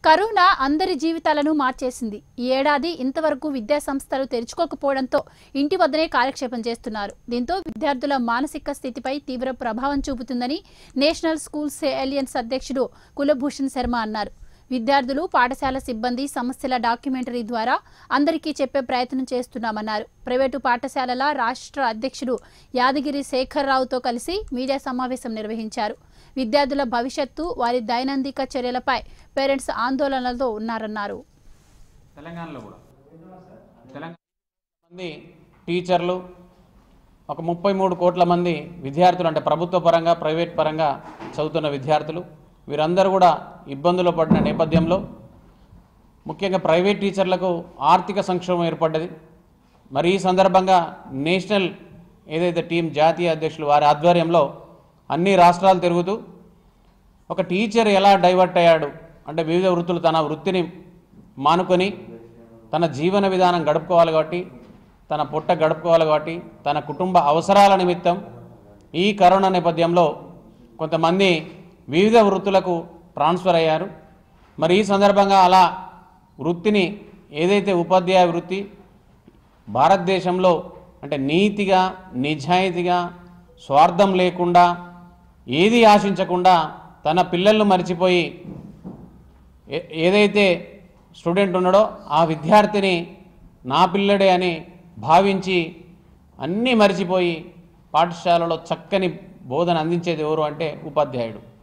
corona అందరి జీవితాలను మార్చేసింది ఈ ఏడాది ఇంతవరకు విద్యా సంస్థలు తెరుచుకోకపోవడంతో ఇంటి వద్దనే కాలక్షేపం చేస్తున్నారు దీంతో విద్యార్థుల మానసిక స్థితిపై తీవ్ర ప్రభావం చూపుతుందని నేషనల్ స్కూల్స్ అలియన్స్ అధ్యక్షుడు కులభూషణ్ శర్మ అన్నారు విద్యార్థులు పాఠశాల సిబ్బంది సమస్యల డాక్యుమెంటరీ ద్వారా అందరికీ చెప్పే ప్రయత్నం చేస్తున్నామన్నారు ప్రైవేటు పాఠశాలల రాష్ట్ర అధ్యక్షుడు యాదగిరి శేఖర్ రావుతో కలిసి మీడియా సమావేశం నిర్వహించారు విద్యార్థుల భవిష్యత్తు వారి దైనందిక చర్యలపై పేరెంట్స్ ఆందోళనలతో ఉన్నారన్నారు తెలంగాణలో కూడా తెలంగాణ మంది టీచర్లు ఒక ముప్పై మూడు కోట్ల మంది విద్యార్థులు అంటే ప్రభుత్వ పరంగా ప్రైవేట్ పరంగా చదువుతున్న విద్యార్థులు వీరందరూ కూడా ఇబ్బందులు పడిన నేపథ్యంలో ముఖ్యంగా ప్రైవేట్ టీచర్లకు ఆర్థిక సంక్షోభం ఏర్పడ్డది మరి ఈ సందర్భంగా నేషనల్ ఏదైతే టీం జాతీయ అధ్యక్షులు వారి ఆధ్వర్యంలో అన్ని రాష్ట్రాలు తిరుగుతూ ఒక టీచర్ ఎలా డైవర్ట్ అయ్యాడు అంటే వివిధ వృత్తులు తన వృత్తిని మానుకొని తన జీవన విధానం గడుపుకోవాలి కాబట్టి తన పొట్ట గడుపుకోవాలి కాబట్టి తన కుటుంబ అవసరాల నిమిత్తం ఈ కరోనా నేపథ్యంలో కొంతమంది వివిధ వృత్తులకు ట్రాన్స్ఫర్ అయ్యారు మరి ఈ సందర్భంగా అలా వృత్తిని ఏదైతే ఉపాధ్యాయ వృత్తి భారతదేశంలో అంటే నీతిగా నిజాయితీగా స్వార్థం లేకుండా ఏది ఆశించకుండా తన పిల్లలను మర్చిపోయి ఏ- ఏదైతే స్టూడెంట్ ఉన్నాడో ఆ విద్యార్థిని నా పిల్లడే అని భావించి అన్నీ మర్చిపోయి పాఠశాలలో చక్కని బోధన అందించేది ఎవరు అంటే ఉపాధ్యాయుడు